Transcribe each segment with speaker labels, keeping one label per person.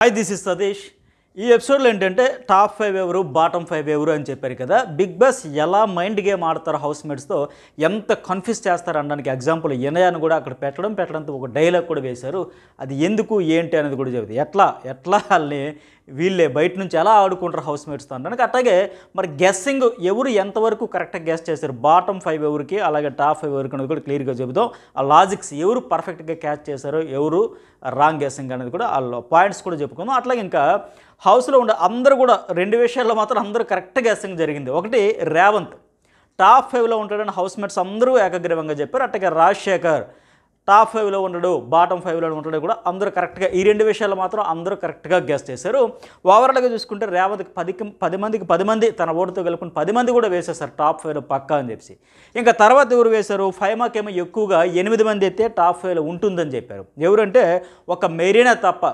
Speaker 1: Hi this is Satish ఈ ఎపిసోడ్లో ఏంటంటే టాప్ ఫైవ్ ఎవరు బాటమ్ ఫైవ్ ఎవరు అని చెప్పారు కదా బిగ్ బాస్ ఎలా మైండ్ గేమ్ ఆడతారు హౌస్ మేట్స్తో ఎంత కన్ఫ్యూజ్ చేస్తారు అనడానికి ఎగ్జాంపుల్ వినయాన్ని కూడా అక్కడ పెట్టడం పెట్టడంతో ఒక డైలాగ్ కూడా వేశారు అది ఎందుకు ఏంటి అనేది కూడా చెబుతుంది ఎట్లా ఎట్లా వాళ్ళని వీళ్ళే బయట నుంచి ఎలా ఆడుకుంటారు హౌస్ మేట్స్తో అనడానికి అట్లాగే మరి గెస్సింగ్ ఎవరు ఎంతవరకు కరెక్ట్గా గెస్ చేశారు బాటమ్ ఫైవ్ ఎవరికి అలాగే టాప్ ఫైవ్ ఎవరికి అనేది కూడా క్లియర్గా చెబుతాం ఆ లాజిక్స్ ఎవరు పర్ఫెక్ట్గా క్యాచ్ చేశారో ఎవరు రాంగ్ గెస్సింగ్ అనేది కూడా వాళ్ళ పాయింట్స్ కూడా చెప్పుకుందాం అట్లాగే ఇంకా హౌస్లో ఉండే అందరూ కూడా రెండు విషయాల్లో మాత్రం అందరూ కరెక్ట్ గెస్సింగ్ జరిగింది ఒకటి రేవంత్ టాప్ ఫైవ్లో ఉంటాడని హౌస్ మేట్స్ అందరూ ఏకగ్రీవంగా చెప్పారు అట్లాగే రాజశేఖర్ టాప్ ఫైవ్లో ఉండడు బాటమ్ ఫైవ్లో ఉంటాడు కూడా అందరూ కరెక్ట్గా ఈ రెండు విషయాలు మాత్రం అందరూ కరెక్ట్గా గెస్ చేశారు ఓవరాల్గా చూసుకుంటే రేవంత్కి పదికి పది మందికి పది మంది తన ఓటుతో కలుపుకుని పది మంది కూడా వేసేసారు టాప్ ఫైవ్లో పక్కా అని చెప్పి ఇంకా తర్వాత ఎవరు వేశారు ఫైమాకేమో ఎక్కువగా ఎనిమిది మంది అయితే టాప్ ఫైవ్లో ఉంటుందని చెప్పారు ఎవరంటే ఒక మెరీనా తప్ప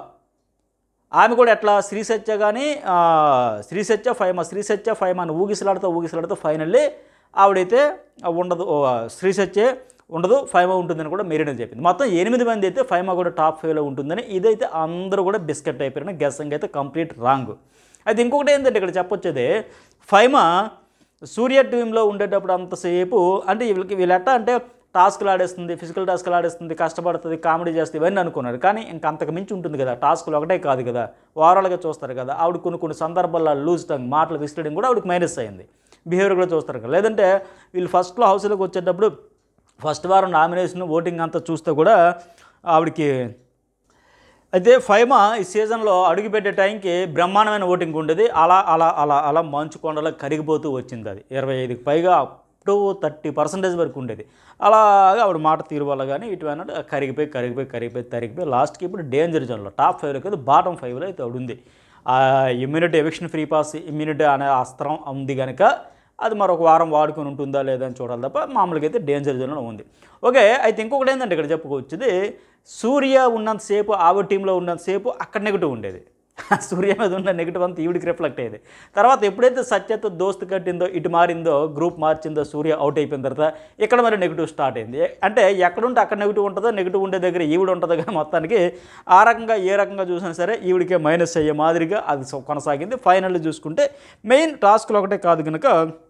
Speaker 1: ఆమె కూడా ఎట్లా శ్రీ సత్య కానీ శ్రీ సత్య ఫైమా శ్రీ సత్య ఫైమా అని ఊగిసలాడుతూ ఊగిసలాడుతూ ఫైనల్లీ ఆవిడైతే ఉండదు ఓ, శ్రీ సత్యే ఉండదు ఫైమా ఉంటుందని కూడా మెరీనా చెప్పింది మొత్తం ఎనిమిది మంది అయితే ఫైమా కూడా టాప్ ఫైవ్లో ఉంటుందని ఇదైతే అందరూ కూడా బిస్కెట్ అయిపోయిన గెస్సింగ్ అయితే కంప్లీట్ రాంగ్ అయితే ఇంకొకటి ఏంటంటే ఇక్కడ చెప్పొచ్చేది ఫైమా సూర్య టీంలో ఉండేటప్పుడు అంతసేపు అంటే వీళ్ళకి వీళ్ళు ఎట్టా అంటే టాస్క్లు ఆడేస్తుంది ఫిజికల్ టాస్క్లు ఆడేస్తుంది కష్టపడుతుంది కామెడీ చేస్తుంది ఇవన్నీ అనుకున్నారు కానీ ఇంకా అంతకు మించి ఉంటుంది కదా టాస్క్లు ఒకటే కాదు కదా ఓవరాల్గా చూస్తారు కదా ఆవిడ కొన్ని కొన్ని సందర్భాల్లో లూజ్ టంగ్ మాటలు విసిరడం కూడా ఆవిడకి మైనస్ అయింది బిహేవియర్ కూడా చూస్తారు కదా లేదంటే వీళ్ళు ఫస్ట్లో హౌస్లోకి వచ్చేటప్పుడు ఫస్ట్ వారం నామినేషన్ ఓటింగ్ అంతా చూస్తే కూడా ఆవిడకి అయితే ఫైమా ఈ సీజన్లో అడుగుపెట్టే టైంకి బ్రహ్మాండమైన ఓటింగ్ ఉండేది అలా అలా అలా అలా మంచు కొండలో కరిగిపోతూ వచ్చింది అది ఇరవై ఐదుకి పైగా అప్ టు థర్టీ పర్సెంటేజ్ వరకు ఉండేది అలాగా ఆవిడ మాట తీరు వల్ల కానీ ఇటువైనా కరిగిపోయి కరిగిపోయి కరిగిపోయి తరిగిపోయి లాస్ట్కి ఇప్పుడు డేంజర్ జోన్లో టాప్ ఫైవ్లో కాదు బాటమ్ ఫైవ్లో అయితే ఆవిడ ఉంది ఆ immunity eviction free pass immunity అనే అస్త్రం ఉంది కనుక అది మరొక వారం వాడుకొని ఉంటుందా లేదా అని చూడాలి తప్ప మామూలుగా అయితే డేంజర్ జోన్లో ఉంది ఓకే అయితే ఇంకొకటి ఏంటంటే ఇక్కడ చెప్పుకోవచ్చుది సూర్య ఉన్నంతసేపు ఆవిడ టీంలో ఉన్నంతసేపు అక్కడ నెగిటివ్ ఉండేది సూర్య మీద ఉన్న నెగిటివ్ అంతా ఈవిడికి రిఫ్లెక్ట్ అయ్యేది తర్వాత ఎప్పుడైతే సత్యతో దోస్తు కట్టిందో ఇటు మారిందో గ్రూప్ మార్చిందో సూర్య అవుట్ అయిపోయిన తర్వాత ఇక్కడ మరి నెగిటివ్ స్టార్ట్ అయింది అంటే ఎక్కడుంటే అక్కడ నెగిటివ్ ఉంటుందో నెగిటివ్ ఉండే దగ్గర ఈవిడ ఉంటుంది కానీ మొత్తానికి ఆ రకంగా ఏ రకంగా చూసినా సరే ఈవిడికే మైనస్ అయ్యే మాదిరిగా అది సో- కొనసాగింది ఫైనల్ చూసుకుంటే మెయిన్ టాస్క్లు ఒకటే కాదు కనుక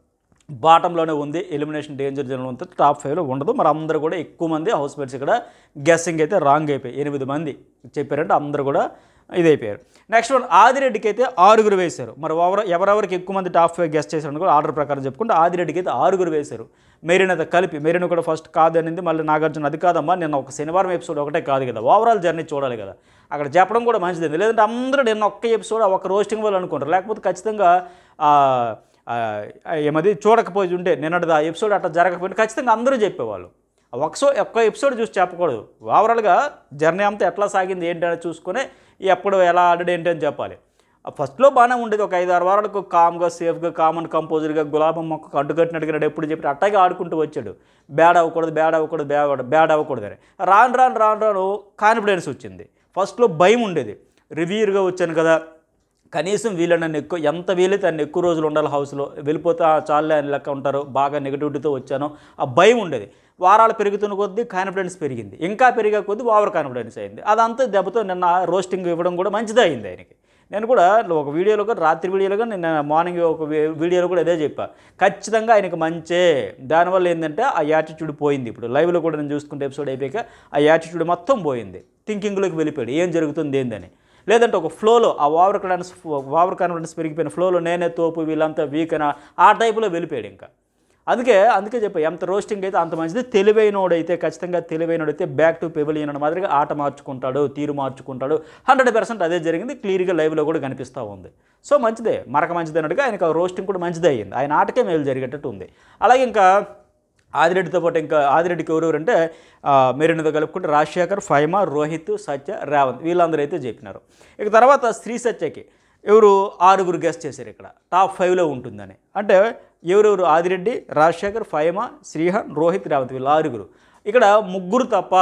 Speaker 1: బాటంలోనే ఉంది ఎలిమినేషన్ డేంజర్ జోన్ ఉంటుంది టాప్ ఫైవ్లో ఉండదు మరి అందరూ కూడా ఎక్కువ మంది హౌస్ మేట్స్ ఇక్కడ గెస్సింగ్ అయితే రాంగ్ అయిపోయి ఎనిమిది మంది చెప్పారంటే అందరూ కూడా ఇది అయిపోయారు నెక్స్ట్ వన్ ఆదిరెడ్డికి అయితే ఆరుగురు వేశారు మరి ఎవరు ఎవరెవరికి ఎక్కువ మంది టాప్ ఫైవ్ గెస్ట్ చేశారని కూడా ఆర్డర్ ప్రకారం చెప్పుకుంటే ఆదిరెడ్డికి అయితే ఆరుగురు వేశారు మెరీనతో కలిపి మెరీన్ కూడా ఫస్ట్ కాదు అనింది మళ్ళీ నాగార్జున అది కాదమ్మా నిన్న ఒక శనివారం ఎపిసోడ్ ఒకటే కాదు కదా ఓవరాల్ జర్నీ చూడాలి కదా అక్కడ చెప్పడం కూడా మంచిది లేదంటే అందరూ నిన్న ఒక్క ఎపిసోడ్ ఒక రోస్టింగ్ వాళ్ళు అనుకుంటారు లేకపోతే ఖచ్చితంగా ఆ, ఆ, ఏమది చూడకపోయి ఉంటే నిన్నటిది ఆ ఎపిసోడ్ అట్లా జరగకపోయినా ఖచ్చితంగా అందరూ చెప్పేవాళ్ళు ఒకసో ఒక్క ఎపిసోడ్ చూసి చెప్పకూడదు ఓవరాల్గా జర్నీ అంతా ఎట్లా సాగింది ఏంటి అని చూసుకొని ఎప్పుడు ఎలా ఆడాడు ఏంటి అని చెప్పాలి ఆ ఫస్ట్లో బాగానే ఉండేది ఒక ఐదు ఆరు వారాలకు కామ్గా సేఫ్గా కామన్ కంపోజర్గా గులాబం మొక్కకు అడ్డుకట్టినట్టుగా ఎప్పుడు చెప్పి అట్టాగే ఆడుకుంటూ వచ్చాడు బ్యాడ్ అవ్వకూడదు బ్యాడ్ అవ్వకూడదు బ్యాడ్ బ్యాడ్ అవ్వకూడదు అని రాను రాను రాను రాను కాన్ఫిడెన్స్ వచ్చింది ఫస్ట్లో భయం ఉండేది రివ్యూర్గా వచ్చాను కదా కనీసం వీళ్ళని నన్ను ఎక్కువ ఎంత వీలైతే అన్ని ఎక్కువ రోజులు ఉండాలి హౌస్లో వెళ్ళిపోతే ఆ చాలే అని లెక్క ఉంటారు బాగా నెగిటివిటీతో వచ్చాను ఆ భయం ఉండేది వారాలు పెరుగుతున్న కొద్దీ కాన్ఫిడెన్స్ పెరిగింది ఇంకా పెరిగే కొద్దీ ఓవర్ కాన్ఫిడెన్స్ అయింది అదంతా దెబ్బతో నిన్న రోస్టింగ్ ఇవ్వడం కూడా మంచిదే అయింది ఆయనకి నేను కూడా ఒక వీడియోలో కూడా రాత్రి వీడియోలో కూడా నిన్న మార్నింగ్ ఒక వీ- వీడియోలో కూడా అదే చెప్పా ఖచ్చితంగా ఆయనకి మంచే దానివల్ల ఏంటంటే ఆ యాటిట్యూడ్ పోయింది ఇప్పుడు లైవ్లో కూడా నేను చూసుకుంటే ఎపిసోడ్ అయిపోయాక ఆ యాటిట్యూడ్ మొత్తం పోయింది థింకింగ్లోకి వెళ్ళిపోయాడు ఏం జరుగుతుంది ఏందని లేదంటే ఒక ఫ్లోలో ఆ ఓవర్ కాన్ఫిడెన్స్ ఓవర్ కాన్ఫిడెన్స్ పెరిగిపోయిన ఫ్లోలో నేనే తోపు వీళ్ళంతా వీక్ అని ఆ టైపులో వెళ్ళిపోయాడు ఇంకా అందుకే అందుకే చెప్పా ఎంత రోస్టింగ్ అయితే అంత మంచిది తెలివైనోడైతే ఖచ్చితంగా తెలివైనోడైతే బ్యాక్ టు పెబిలియన్ అన్న మాదిరిగా ఆట మార్చుకుంటాడు తీరు మార్చుకుంటాడు హండ్రెడ్ పర్సెంట్ అదే జరిగింది క్లియర్గా లైవ్లో కూడా కనిపిస్తూ ఉంది సో మంచిదే మరక మంచిది అన్నట్టుగా ఆయనకు రోస్టింగ్ కూడా మంచిదే అయ్యింది ఆయన ఆటకే మేలు జరిగేటట్టు ఉంది అలాగే ఇంకా ఆదిరెడ్డితో పాటు ఇంకా ఆదిరెడ్డికి ఎవరెవరు అంటే మెరీన్తో కలుపుకుంటే రాజశేఖర్ ఫైమా రోహిత్ సత్య రేవంత్ వీళ్ళందరూ అయితే చెప్పినారు ఇక తర్వాత శ్రీ సత్యకి ఎవరు ఆరుగురు గెస్ట్ చేశారు ఇక్కడ టాప్ ఫైవ్లో ఉంటుందని అంటే ఎవరెవరు ఆదిరెడ్డి రాజశేఖర్ ఫైమా శ్రీహన్ రోహిత్ రేవంత్ వీళ్ళు ఆరుగురు ఇక్కడ ముగ్గురు తప్ప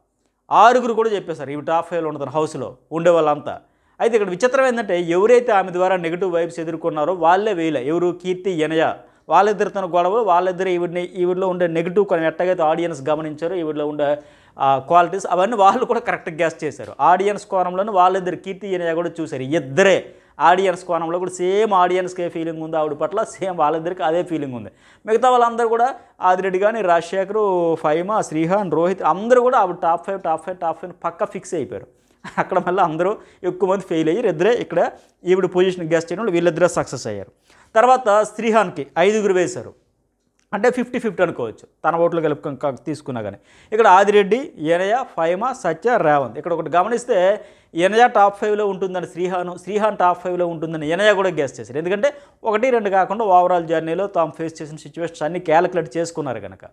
Speaker 1: ఆరుగురు కూడా చెప్పేశారు ఇవి టాప్ ఫైవ్లో ఉంటుంది హౌస్లో ఉండే వాళ్ళంతా అయితే ఇక్కడ విచిత్రం ఏంటంటే ఎవరైతే ఆమె ద్వారా నెగిటివ్ వైబ్స్ ఎదుర్కొన్నారో వాళ్ళే వేయలే ఎవరు కీర్తి ఎనయ వాళ్ళిద్దరితో గొడవలు వాళ్ళిద్దరు ఈవిడిని ఈవిడిలో ఉండే నెగిటివ్ కొన్ని ఎట్టగైతే ఆడియన్స్ గమనించారో ఈవిడిలో ఉండే క్వాలిటీస్ అవన్నీ వాళ్ళు కూడా కరెక్ట్గా గ్యాస్ చేశారు ఆడియన్స్ కోణంలోనే వాళ్ళిద్దరు కీర్తి ఈయన కూడా చూశారు ఇద్దరే ఆడియన్స్ కోణంలో కూడా సేమ్ ఆడియన్స్కే ఫీలింగ్ ఉంది ఆవిడ పట్ల సేమ్ వాళ్ళిద్దరికి అదే ఫీలింగ్ ఉంది మిగతా వాళ్ళందరూ కూడా ఆదిరెడ్డి కానీ రాజశేఖర్ ఫైమా శ్రీహాన్ రోహిత్ అందరూ కూడా ఆవిడ top five top five top five పక్క ఫిక్స్ అయిపోయారు అక్కడ మళ్ళీ అందరూ ఎక్కువ మంది ఫెయిల్ అయ్యారు ఇద్దరే ఇక్కడ ఈవిడ పొజిషన్ గెస్ట్ చేయడం వల్ల వీళ్ళిద్దరే సక్సెస్ అయ్యారు తర్వాత శ్రీహాన్కి ఐదుగురు వేశారు అంటే ఫిఫ్టీ ఫిఫ్టీ అనుకోవచ్చు తన ఓట్లు కలుపు క- తీసుకున్నా కానీ ఇక్కడ ఆదిరెడ్డి ఏనయ ఫైమా సత్య రేవంత్ ఇక్కడ ఒకటి గమనిస్తే ఎనయ టాప్ ఫైవ్లో ఉంటుందని శ్రీహాన్ శ్రీహాన్ టాప్ ఫైవ్లో ఉంటుందని ఎనయ కూడా గెస్ట్ చేశారు ఎందుకంటే ఒకటి రెండు కాకుండా ఓవరాల్ జర్నీలో తాము ఫేస్ చేసిన సిచ్యువేషన్స్ అన్ని క్యాలిక్యులేట్ చేసుకున్నారు కనుక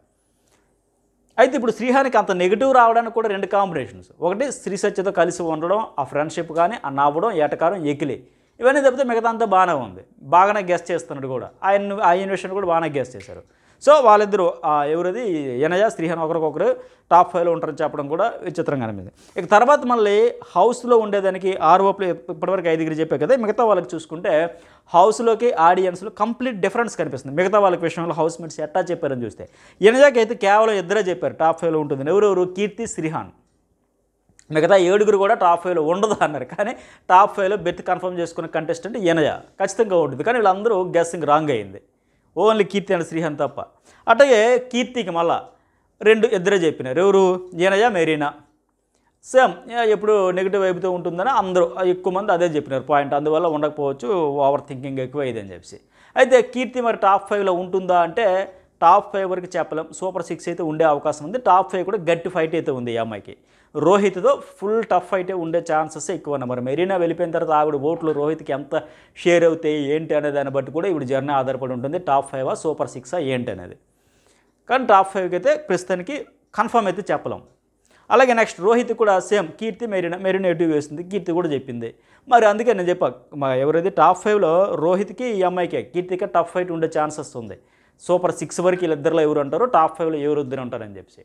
Speaker 1: అయితే ఇప్పుడు శ్రీహానికి అంత నెగిటివ్ రావడానికి కూడా రెండు కాంబినేషన్స్ ఒకటి శ్రీ సత్యతో కలిసి ఉండడం ఆ ఫ్రెండ్షిప్ కానీ ఆ నవ్వడం ఏటకారం ఎకిలి ఇవన్నీ తప్పితే మిగతా అంతా బాగానే ఉంది బాగానే గెస్ట్ చేస్తున్నాడు కూడా ఆయన ఆయన విషయం కూడా బాగానే గెస్ట్ చేశారు సో వాళ్ళిద్దరూ ఆ, ఎవరిది ఎనయ శ్రీహాన్ ఒకరికొకరు టాప్ ఫైవ్లో ఉంటారని చెప్పడం కూడా విచిత్రంగా అనిపింది ఇక తర్వాత మళ్ళీ హౌస్లో ఉండేదానికి ఆర్ఓప్లు ఇప్పటివరకు ఐదుగురు చెప్పే కదా మిగతా వాళ్ళకి చూసుకుంటే హౌస్లోకి ఆడియన్స్లో కంప్లీట్ డిఫరెన్స్ కనిపిస్తుంది మిగతా వాళ్ళకి విషయంలో హౌస్ మేట్స్ ఎట్టా చెప్పారని చూస్తే ఎనజాకి అయితే కేవలం ఇద్దరే చెప్పారు టాప్ ఫైవ్లో ఉంటుంది ఎవరెవరు కీర్తి శ్రీహాన్ మిగతా ఏడుగురు కూడా టాప్ ఫైవ్లో ఉండదు అన్నారు కానీ టాప్ ఫైవ్లో బెత్ కన్ఫర్మ్ చేసుకున్న కంటెస్టెంట్ ఈయనయ ఖచ్చితంగా ఉంటుంది కానీ వీళ్ళందరూ గెస్సింగ్ రాంగ్ అయింది ఓన్లీ కీర్తి అండ్ శ్రీహాన్ తప్ప అట్లాగే కీర్తికి మళ్ళా రెండు ఇద్దరే చెప్పినారు ఎవరు ఈయనయ మెరీనా సేమ్ ఎప్పుడు నెగిటివ్ వైపుతో ఉంటుందని అందరూ ఎక్కువ మంది అదే చెప్పినారు పాయింట్ అందువల్ల ఉండకపోవచ్చు ఓవర్ థింకింగ్ ఎక్కువ ఇదని చెప్పి అయితే కీర్తి మరి టాప్ ఫైవ్లో ఉంటుందా అంటే టాప్ ఫైవ్ వరకు చెప్పలేం సూపర్ సిక్స్ అయితే ఉండే అవకాశం ఉంది టాప్ ఫైవ్ కూడా గట్టి ఫైట్ అయితే ఉంది ఈ అమ్మాయికి రోహిత్తో ఫుల్ టఫ్ అయితే ఉండే ఛాన్సెస్ ఎక్కువ ఉన్నాయి మరి మెరీనా వెళ్ళిపోయిన తర్వాత ఆవిడ ఓట్లు రోహిత్కి ఎంత షేర్ అవుతాయి ఏంటి అనే దాన్ని బట్టి కూడా ఇప్పుడు జర్నీ ఆధారపడి ఉంటుంది టాప్ ఫైవా సూపర్ సిక్సా ఏంటి అనేది కానీ టాప్ ఫైవ్కి అయితే ప్రస్తుతానికి కన్ఫర్మ్ అయితే చెప్పలేం అలాగే నెక్స్ట్ రోహిత్ కూడా సేమ్ కీర్తి మెరీనా మెరీనా ఎటు వేస్తుంది కీర్తి కూడా చెప్పింది మరి అందుకే నేను చెప్పా మా ఎవరైతే టాప్ ఫైవ్లో రోహిత్కి ఈ అమ్మాయికే కీర్తికి టఫ్ ఫైట్ ఉండే ఛాన్సెస్ ఉంది సూపర్ సిక్స్ వరకు వీళ్ళిద్దరిలో ఎవరు అంటారో టాప్ ఫైవ్లో ఎవరు ఇద్దరు ఉంటారని చెప్పి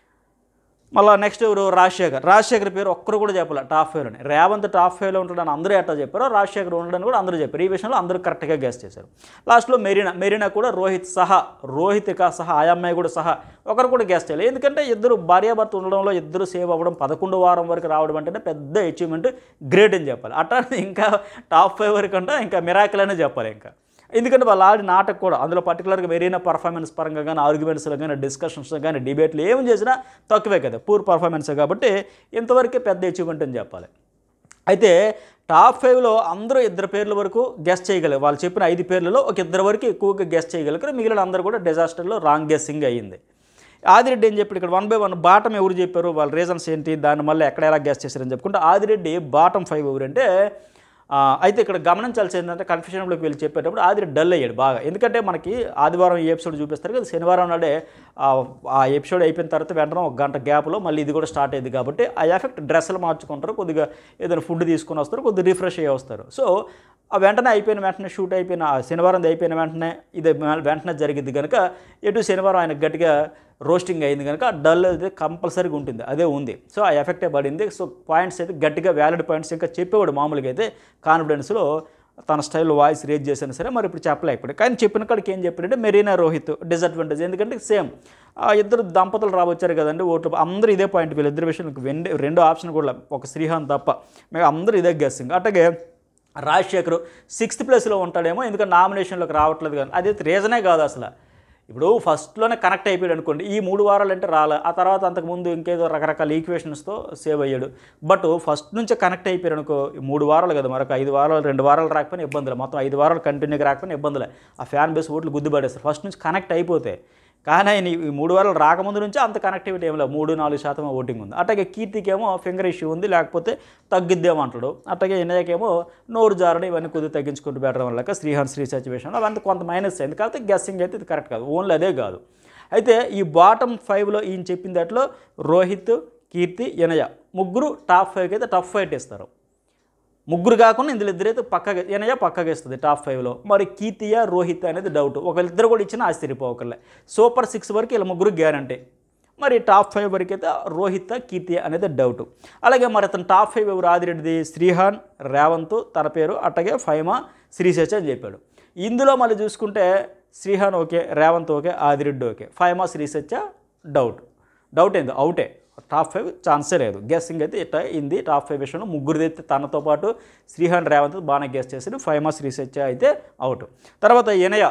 Speaker 1: మళ్ళీ నెక్స్ట్ ఎవరు రాజశేఖర్ రాజశేఖర్ పేరు ఒక్కరు కూడా చెప్పాలి టాప్ ఫైవ్లోనే రేవంత్ టాప్ ఫైవ్లో ఉంటాడని అందరూ ఎట్లా చెప్పారో రాజశేఖర్ ఉండడని కూడా అందరూ చెప్పారు ఈ విషయంలో అందరూ కరెక్ట్గా గెస్ట్ చేశారు లాస్ట్లో మెరీనా మెరీనా కూడా రోహిత్ సహా రోహిత్గా సహా ఆ అమ్మాయి కూడా సహా ఒకరు కూడా గెస్ట్ చేయాలి ఎందుకంటే ఇద్దరు భార్యాభర్త ఉండడంలో ఇద్దరు సేవ్ అవ్వడం పదకొండు వారం వరకు రావడం అంటేనే పెద్ద అచీవ్మెంట్ గ్రేట్ అని చెప్పాలి అట్లా ఇంకా టాప్ ఫైవ్ వరకు అంటే ఇంకా మిరాకిల్ అనే చెప్పాలి ఇంకా ఎందుకంటే వాళ్ళు ఆడి నాటకు కూడా అందులో పర్టికులర్గా మెరీనా పర్ఫార్మెన్స్ పరంగా కానీ ఆర్గ్యుమెంట్స్లో కానీ డిస్కషన్స్ కానీ డిబేట్లు ఏం చేసినా తక్కువే కదా పూర్ పర్ఫార్మెన్సే కాబట్టి ఇంతవరకే పెద్ద అచీవ్మెంట్ అని చెప్పాలి అయితే టాప్ ఫైవ్లో అందరూ ఇద్దరు పేర్ల వరకు గెస్ట్ చేయగలరు వాళ్ళు చెప్పిన ఐదు పేర్లలో ఒక ఇద్దరు వరకు ఎక్కువగా గెస్ట్ చేయగలరు మిగిలిన అందరూ కూడా డిజాస్టర్లో రాంగ్ గెస్సింగ్ అయ్యింది ఆదిరెడ్డి ఏం చెప్పాడు ఇక్కడ వన్ బై వన్ బాటం ఎవరు చెప్పారు వాళ్ళ రీజన్స్ ఏంటి దాని మళ్ళీ ఎక్కడ ఎలా గెస్ట్ చేశారని చెప్పుకుంటే ఆదిరెడ్డి బాటం ఫైవ్ ఎవరంటే ఆ, అయితే ఇక్కడ గమనించాల్సి ఏంటంటే కన్ఫ్యూషన్లోకి వెళ్ళి చెప్పేటప్పుడు ఆదిరెడ్డి డల్ అయ్యాడు బాగా ఎందుకంటే మనకి ఆదివారం ఈ ఎపిసోడ్ చూపిస్తారు కదా శనివారం నాడే ఆ, ఆ ఎపిసోడ్ అయిపోయిన తర్వాత వెంటనే ఒక గంట గ్యాప్లో మళ్ళీ ఇది కూడా స్టార్ట్ అయ్యింది కాబట్టి ఆ ఎఫెక్ట్ డ్రెస్సులు మార్చుకుంటారు కొద్దిగా ఏదైనా ఫుడ్ తీసుకొని వస్తారు కొద్దిగా రిఫ్రెష్ అయ్యి వస్తారు సో ఆ వెంటనే అయిపోయిన వెంటనే షూట్ అయిపోయిన ఆ శనివారం అయిపోయిన వెంటనే ఇది వెంటనే జరిగింది కనుక ఎటు శనివారం ఆయన గట్టిగా రోస్టింగ్ అయింది కనుక డల్ అయితే కంపల్సరీగా ఉంటుంది అదే ఉంది సో ఆ ఎఫెక్టే పడింది సో పాయింట్స్ అయితే గట్టిగా వ్యాలిడ్ పాయింట్స్ ఇంకా చెప్పేవాడు మామూలుగా అయితే కాన్ఫిడెన్స్లో తన స్టైల్లో వాయిస్ రేజ్ చేసినా సరే మరి ఇప్పుడు చెప్పలేకపోయాడు కానీ చెప్పిన కాడికి ఏం చెప్పాడంటే మెరీనా రోహిత్ డిసడ్వాంటేజ్ ఎందుకంటే సేమ్ ఆ ఇద్దరు దంపతులు రావచ్చారు కదండి ఓట్లు అందరూ ఇదే పాయింట్ వీళ్ళిద్దరు విషయంలో రెండు రెండు ఆప్షన్ కూడా ఒక శ్రీహాన్ తప్ప మేము అందరూ ఇదే గెస్సింగ్ అట్లాగే రాజశేఖర్ సిక్స్త్ ప్లేస్లో ఉంటాడేమో ఎందుకంటే నామినేషన్లోకి రావట్లేదు కానీ అది రీజనే కాదు అసలు ఇప్పుడు ఫస్ట్లోనే కనెక్ట్ అయిపోయాడు అనుకోండి ఈ మూడు వారాలు అంటే రాలే ఆ తర్వాత అంతకుముందు ఇంకేదో రకరకాల ఈక్వేషన్స్తో సేవ్ అయ్యాడు బట్ ఫస్ట్ నుంచే కనెక్ట్ అయిపోయాడు అనుకో ఈ మూడు వారాలు కదా మరొక ఐదు వారాలు రెండు వారాలు రాకపోయినా ఇబ్బందులే మొత్తం ఐదు వారాలు కంటిన్యూగా రాకపోయినా ఇబ్బందులే ఆ ఫ్యాన్ బేస్ ఓట్లు గుద్దుపడేస్తారు ఫస్ట్ నుంచి కనెక్ట్ అయిపోతే కానీ ఆయన ఈ మూడు వారాలు రాకముందు నుంచి అంత కనెక్టివిటీ ఏం లేదు మూడు నాలుగు శాతం ఓటింగ్ ఉంది అట్లాగే కీర్తికేమో ఫింగర్ ఇష్యూ ఉంది లేకపోతే తగ్గిద్దేమో అంటాడు అట్లాగే వినయకేమో నోరు జారడం ఇవన్నీ కొద్దిగా తగ్గించుకుంటూ పెట్టడం వల్ల శ్రీహాన్ శ్రీ సిచ్యువేషన్ అవంతా కొంత మైనస్ అయింది కాకపోతే గెస్సింగ్ అయితే ఇది కరెక్ట్ కాదు ఓన్లీ అదే కాదు అయితే ఈ బాటమ్ ఫైవ్లో ఈయన చెప్పిన దాంట్లో రోహిత్ కీర్తి ఇనయ ముగ్గురు టాప్ ఫైవ్కి అయితే టఫ్ ఫైట్ ఇస్తారు ముగ్గురు కాకుండా ఇందులో ఇద్దరైతే పక్కగా ఏనయ్య పక్కగా ఇస్తుంది టాప్ ఫైవ్లో మరి కీర్తియ రోహిత్ అనేది డౌట్ ఒకళ్ళిద్దరు కూడా ఇచ్చినా ఆశ్చర్యపోకర్లే సూపర్ సిక్స్ వరకు ఇలా ముగ్గురు గ్యారంటీ మరి టాప్ ఫైవ్ వరకు అయితే రోహిత్ కీర్తి అనేది డౌట్ అలాగే మరి అతను టాప్ ఫైవ్ ఎవరు ఆదిరెడ్డిది శ్రీహాన్ రేవంత్ తన పేరు అట్టగే ఫైమా శ్రీశేష అని చెప్పాడు ఇందులో మళ్ళీ చూసుకుంటే Srihan okay Revanth okay Adireddy okay Faima శ్రీశేష డౌట్ డౌట్ ఏంది అవుటే టాప్ ఫైవ్ ఛాన్సే లేదు గెస్సింగ్ అయితే ఇట్లా ఇంది టాప్ ఫైవ్ విషయంలో ముగ్గురిది అయితే తనతో పాటు శ్రీహాన్ రేవంత్ బాగానే గెస్ చేశాడు ఫైవ్ మార్క్స్ రీసెర్చ్ అయితే అవుట్ తర్వాత ఇనయ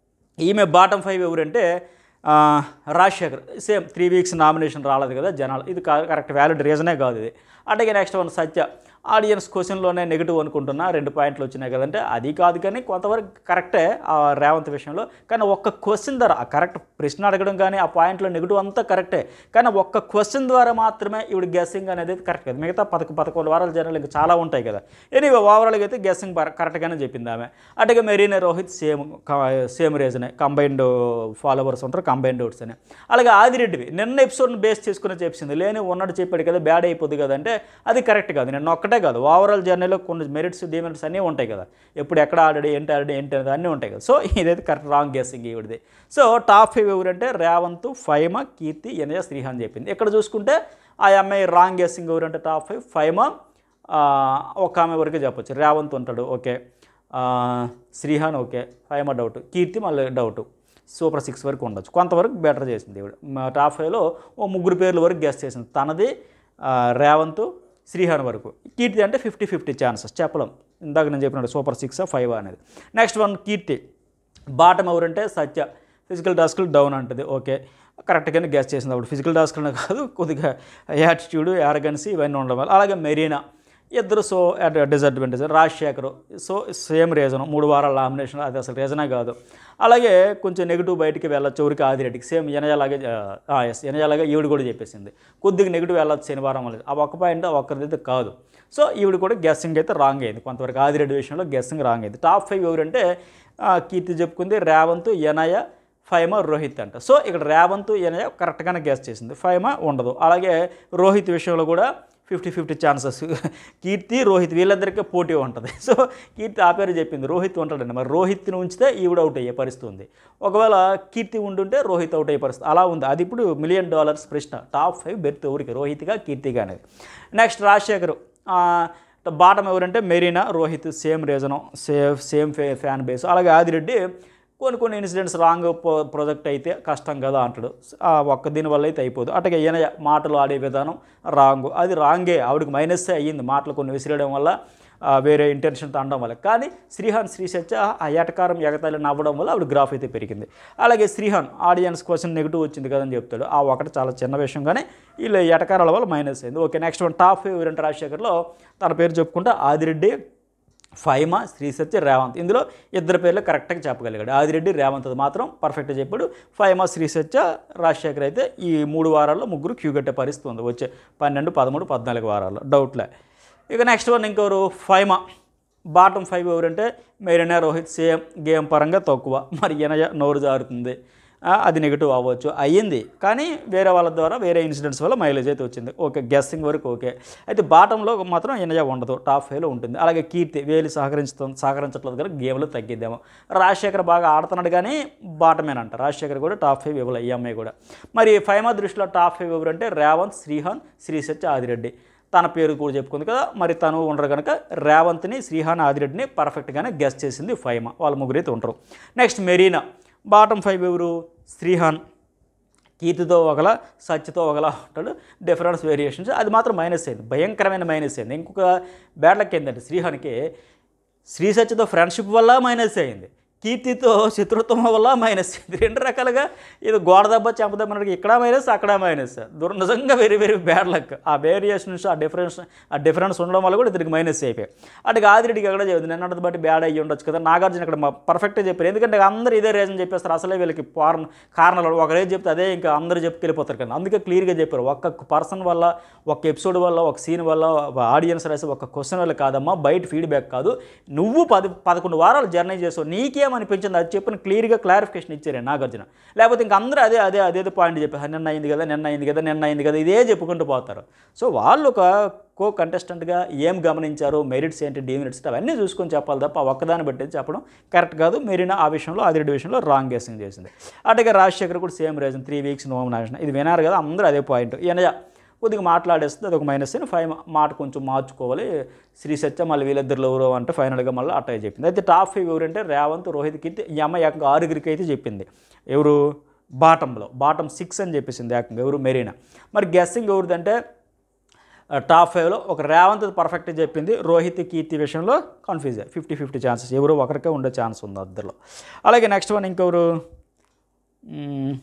Speaker 1: ఈమె బాటమ్ ఫైవ్ ఎవరంటే ఆ, Rajasekhar same three weeks nomination రాలేదు కదా జనాలు ఇది కా- కరెక్ట్ వ్యాలిడ్ రీజనే కాదు ఇది అట్లాగే నెక్స్ట్ వన్ సత్య ఆడియన్స్ క్వశ్చన్లోనే నెగిటివ్ అనుకుంటున్నా రెండు పాయింట్లు వచ్చినాయి కదంటే అది కాదు కానీ కొంతవరకు కరెక్టే ఆ రేవంత్ విషయంలో కానీ ఒక్క క్వశ్చన్ ద్వారా ఆ కరెక్ట్ ప్రశ్న అడగడం కానీ ఆ పాయింట్లో నెగిటివ్ అంతా కరెక్టే కానీ ఒక్క క్వశ్చన్ ద్వారా మాత్రమే ఇవి గెస్సింగ్ అనేది కరెక్ట్ కదా మిగతా పదకొ పదకొండు వారాల జనాలు ఇంకా చాలా ఉంటాయి కదా ఎనీవే ఓవరాల్గా అయితే గెస్సింగ్ కరెక్ట్గానే చెప్పింది ఆమె అట్లాగే మెరీనా రోహిత్ సేమ్ సేమ్ రీజనే కంబైన్డ్ ఫాలోవర్స్ ఉంటారు కంబైన్డ్ ఓట్స్ అని అలాగే ఆదిరెడ్డివి నిన్న ఎపిసోడ్ని బేస్ చేసుకుని చెప్పింది లేని ఉన్నట్టు చెప్పాడు కదా బ్యాడ్ అయిపోద్ది కదంటే అది కరెక్ట్ కాదు నిన్న ఒక్కటే కాదు ఓవరాల్ జర్నీలో కొన్ని మెరిట్స్ డిమెరిట్స్ అన్నీ ఉంటాయి కదా ఎప్పుడు ఎక్కడ ఆడాడు ఏంటి ఆడాడు ఏంటి అనేది అన్నీ ఉంటాయి కదా సో ఇదైతే కరెక్ట్ రాంగ్ గెస్సింగ్ ఈవిడిది సో టాప్ ఫైవ్ ఎవరంటే రేవంత్ ఫైమ కీర్తి ఎనయ శ్రీహాన్ చెప్పింది ఇక్కడ చూసుకుంటే ఆ అమ్మాయి రాంగ్ గెస్సింగ్ ఎవరంటే టాప్ ఫైవ్ ఫైమ ఆ, ఒక ఆమె వరకే చెప్పొచ్చు రేవంత్ ఉంటాడు ఓకే ఆ, శ్రీహాన్ ఓకే ఫైమ డౌట్ కీర్తి మళ్ళీ డౌట్ సూపర్ సిక్స్ వరకు ఉండొచ్చు కొంతవరకు బెటర్ చేసింది ఇవిడ మా టాప్ ఫైవ్లో ఓ ముగ్గురు పేర్ల వరకు గెస్ట్ చేసింది తనది ఆ, రేవంత్ శ్రీహాన్ వరకు కీర్తి అంటే ఫిఫ్టీ ఫిఫ్టీ ఛాన్సెస్ చెప్పలేం ఇందాక నేను చెప్పినట్టు సూపర్ సిక్స్ ఫైవ్ అనేది నెక్స్ట్ వన్ కీర్తి బాటం ఎవరంటే సత్య ఫిజికల్ టాస్క్లు డౌన్ అంటుంది ఓకే కరెక్ట్గానే గ్యాస్ చేసింది అప్పుడు ఫిజికల్ టాస్క్లు కాదు కొద్దిగా యాటిట్యూడ్ యారగన్సీ ఇవన్నీ ఉండడం వల్ల అలాగే మెరీనా ఇద్దరు so disadvantage Rajasekhar so same reason మూడు వారాల నామినేషన్ అది అసలు రీజనే కాదు అలాగే కొంచెం నెగిటివ్ బయటికి వెళ్ళొచ్చు ఎవరికి ఆదిరెడ్డికి సేమ్ ఎనజలాగే ఎస్ ఎనజలాగా ఈవిడ కూడా చెప్పేసింది కొద్దిగా నెగిటివ్ వెళ్ళొచ్చు శనివారం వల్ల ఆ ఒక్క పాయింట్ ఆ ఒక్కరిదైతే కాదు సో ఈవిడ కూడా గెస్సింగ్ అయితే రాంగ్ అయింది కొంతవరకు ఆదిరెడ్డి విషయంలో గెస్సింగ్ రాంగ్ అయింది టాప్ ఫైవ్ ఎవరంటే ఆ, కీర్తి చెప్పుకుంది రేవంత్ ఎనయ ఫైమా రోహిత్ అంట సో ఇక్కడ రేవంత్ ఎనయ కరెక్ట్గానే గెస్ చేసింది ఫైమా ఉండదు అలాగే రోహిత్ విషయంలో కూడా fifty fifty chances Keerthi Rohit వీళ్ళందరికీ పోటీ ఉంటుంది సో కీర్తి ఆ పేరు చెప్పింది రోహిత్ ఉంటాడండి మరి రోహిత్ని ఉంచితే ఈవిడ అవుట్ అయ్యే పరిస్థితి ఉంది ఒకవేళ కీర్తి ఉండుంటే రోహిత్ అవుట్ అయ్యే పరిస్థితి అలా ఉంది అది ఇప్పుడు మిలియన్ డాలర్స్ ప్రశ్న టాప్ ఫైవ్ బెర్త్ ఎవరికి రోహిత్గా కీర్తిగా అనేది నెక్స్ట్ రాజశేఖర్ బాటం ఎవరంటే Marina Rohit same reason same same ఫే ఫ్యాన్ బేస్ అలాగే ఆదిరెడ్డి కొన్ని కొన్ని ఇన్సిడెంట్స్ రాంగ్ ప్రొజెక్ట్ అయితే కష్టం కదా అంటాడు ఆ ఒక్క దీని వల్ల అయితే అయిపోదు అట్లాగే ఈయన మాటలు ఆడే విధానం రాంగ్ అది రాంగే ఆవిడకి మైనస్సే అయ్యింది మాటలు కొన్ని విసిరేయడం వల్ల ఆ, వేరే ఇంటెన్షన్తో అనడం వల్ల కానీ శ్రీహాన్ శ్రీసత్య ఆ ఏటకారం ఎగతాళి నవ్వడం వల్ల ఆవిడ గ్రాఫ్ అయితే పెరిగింది అలాగే శ్రీహాన్ ఆడియన్స్ క్వశ్చన్ నెగిటివ్ వచ్చింది కదని చెప్తాడు ఆ ఒకటి చాలా చిన్న విషయం కానీ వీళ్ళు ఎటకారాల వల్ల మైనస్ అయింది okay next one top five రెండు రాజశేఖర్లో తన పేరు చెప్పుకుంటే ఆదిరెడ్డి ఫైమా శ్రీసత్య రేవంత్ ఇందులో ఇద్దరు పేర్లు కరెక్ట్గా చెప్పగలిగాడు ఆదిరెడ్డి రేవంత్ అది మాత్రం పర్ఫెక్ట్గా చెప్పాడు ఫైమా శ్రీసత్య రాజశేఖర్ అయితే ఈ మూడు వారాల్లో ముగ్గురు క్యూ కట్టే పరిస్థితి ఉంది వచ్చే పన్నెండు పదమూడు పద్నాలుగు వారాల్లో డౌట్లే ఇక నెక్స్ట్ వన్ ఇంకెవరు ఫైమా బాటం ఫైవ్ ఎవరంటే మెరీనా రోహిత్ సేమ్ గేమ్ పరంగా తక్కువ మరి ఈయన నోరు జారుతుంది ఆ, అది నెగిటివ్ అవ్వచ్చు అయ్యింది కానీ వేరే వాళ్ళ ద్వారా వేరే ఇన్సిడెంట్స్ వల్ల మైలేజ్ అయితే వచ్చింది ఓకే గెస్సింగ్ వరకు ఓకే అయితే బాటంలో మాత్రం ఎనజా ఉండదు టాప్ ఫైవ్లో ఉంటుంది అలాగే కీర్తి వేలు సహకరించుతుంది సహకరించట్లేదు కనుక గేమ్లో తగ్గిద్దాము రాజశేఖర్ బాగా ఆడుతున్నాడు కానీ బాటమేనంట రాజశేఖర్ కూడా టాప్ ఫైవ్ ఇవ్వలే ఈ అమ్మాయి కూడా మరి ఫైమా దృష్టిలో టాప్ ఫైవ్ ఎవరంటే రేవంత్ శ్రీహాన్ శ్రీసత్య ఆదిరెడ్డి తన పేరు కూడా చెప్పుకుంది కదా మరి తను ఉండరు కనుక రేవంత్ని శ్రీహాన్ ఆదిరెడ్డిని పర్ఫెక్ట్గానే గెస్ట్ చేసింది ఫైమా వాళ్ళ ముగ్గురైతే ఉంటారు నెక్స్ట్ మెరీనా బాటం ఫైవ్ ఎవరు శ్రీహాన్ కీర్తితో ఒకలా సత్యతో ఒకలా ఉంటాడు డిఫరెన్స్ వేరియేషన్స్ అది మాత్రం మైనస్ అయింది భయంకరమైన మైనస్ అయింది ఇంకొక బ్యాడ్ లక్ ఏంటంటే శ్రీహాన్కి శ్రీ సత్యతో ఫ్రెండ్షిప్ వల్ల మైనస్ అయింది కీర్తితో శత్రుత్వం వల్ల మైనస్ అయింది రెండు రకాలుగా ఇది గోడ దెబ్బ చెంప దెబ్బ అన్నట్టు ఇక్కడ మైనస్ అక్కడ మైనస్ దూరం నిజంగా వెరీ వెరీ బ్యాడ్ లక్ ఆ వేరియేషన్స్ ఆ డిఫరెన్స్ ఆ డిఫరెన్స్ ఉండడం వల్ల కూడా ఇద్దరికి మైనస్ అయిపోయాయి అటు ఆదిరెడ్డికి ఎక్కడ చెబుతుంది నిన్నటి బట్టి బ్యాడ్ అయ్యి ఉండొచ్చు కదా నాగార్జున ఇక్కడ పర్ఫెక్ట్గా చెప్పారు ఎందుకంటే అందరూ ఇదే రీజన్ చెప్పేస్తారు అసలే వీళ్ళకి పార్న్ కారణాలు ఒక రేజ్ చెప్తే అదే ఇంకా అందరూ చెప్పుకెళ్ళిపోతారు కదా అందుకే క్లియర్గా చెప్పారు ఒక్క పర్సన్ వల్ల ఒక ఎపిసోడ్ వల్ల ఒక సీన్ వల్ల ఆడియన్స్ రాసి ఒక క్వశ్చన్ వల్ల కాదమ్మా బయట ఫీడ్బ్యాక్ కాదు నువ్వు పది పదకొండు వారాలు జర్నీ చేసావు నీకేమనిపించింది అది చెప్పిన క్లియర్గా క్లారిఫికేషన్ ఇచ్చారు నాగార్జున లేకపోతే ఇంక అందరూ అదే అదే అదే పాయింట్ చెప్పారు నిన్న అయింది కదా నిన్న అయింది కదా నిన్న అయింది కదా ఇదే చెప్పుకుంటూ పోతారు సో వాళ్ళు ఒక కో కంటెస్టెంట్గా ఏం గమనించారు మెరిట్స్ ఏంటి డిమెరిట్స్ అవన్నీ చూసుకొని చెప్పాలి తప్ప ఆ ఒక్కదాన్ని బట్టి చెప్పడం కరెక్ట్ కాదు మెరీనా ఆ విషయంలో ఆదిరెడ్డి విషయంలో రాంగ్ గెస్సింగ్ చేసింది అటుగా రాజశేఖర్ కూడా same reason three weeks nomination ఇది వినారు కదా అందరూ అదే పాయింట్ ఈయన కొద్దిగా మాట్లాడేస్తుంది అది ఒక మైనస్ అని ఫైవ్ మాట కొంచెం మార్చుకోవాలి శ్రీ సత్య మళ్ళీ వీళ్ళిద్దరు ఎవరో అంటే ఫైనల్గా మళ్ళీ అట్టగా చెప్పింది అయితే టాప్ ఫైవ్ ఎవరంటే రేవంత్ రోహిత్ కీర్తి ఈ అమ్మాయి ఏకంగా ఆరుగురికి అయితే చెప్పింది ఎవరు బాటంలో బాటం సిక్స్ అని చెప్పేసింది ఏకంగా ఎవరు మెరీనా మరి గెస్సింగ్ ఎవరిదంటే ఆ, టాప్ ఫైవ్లో ఒక రేవంత్ పర్ఫెక్ట్ చెప్పింది రోహిత్ కీర్తి విషయంలో కన్ఫ్యూజ్ ఫిఫ్టీ ఫిఫ్టీ ఛాన్సెస్ ఎవరు ఒకరికే ఉండే ఛాన్స్ ఉంది అద్దరిలో అలాగే నెక్స్ట్ వన్ ఇంకెవరు మ్మ్.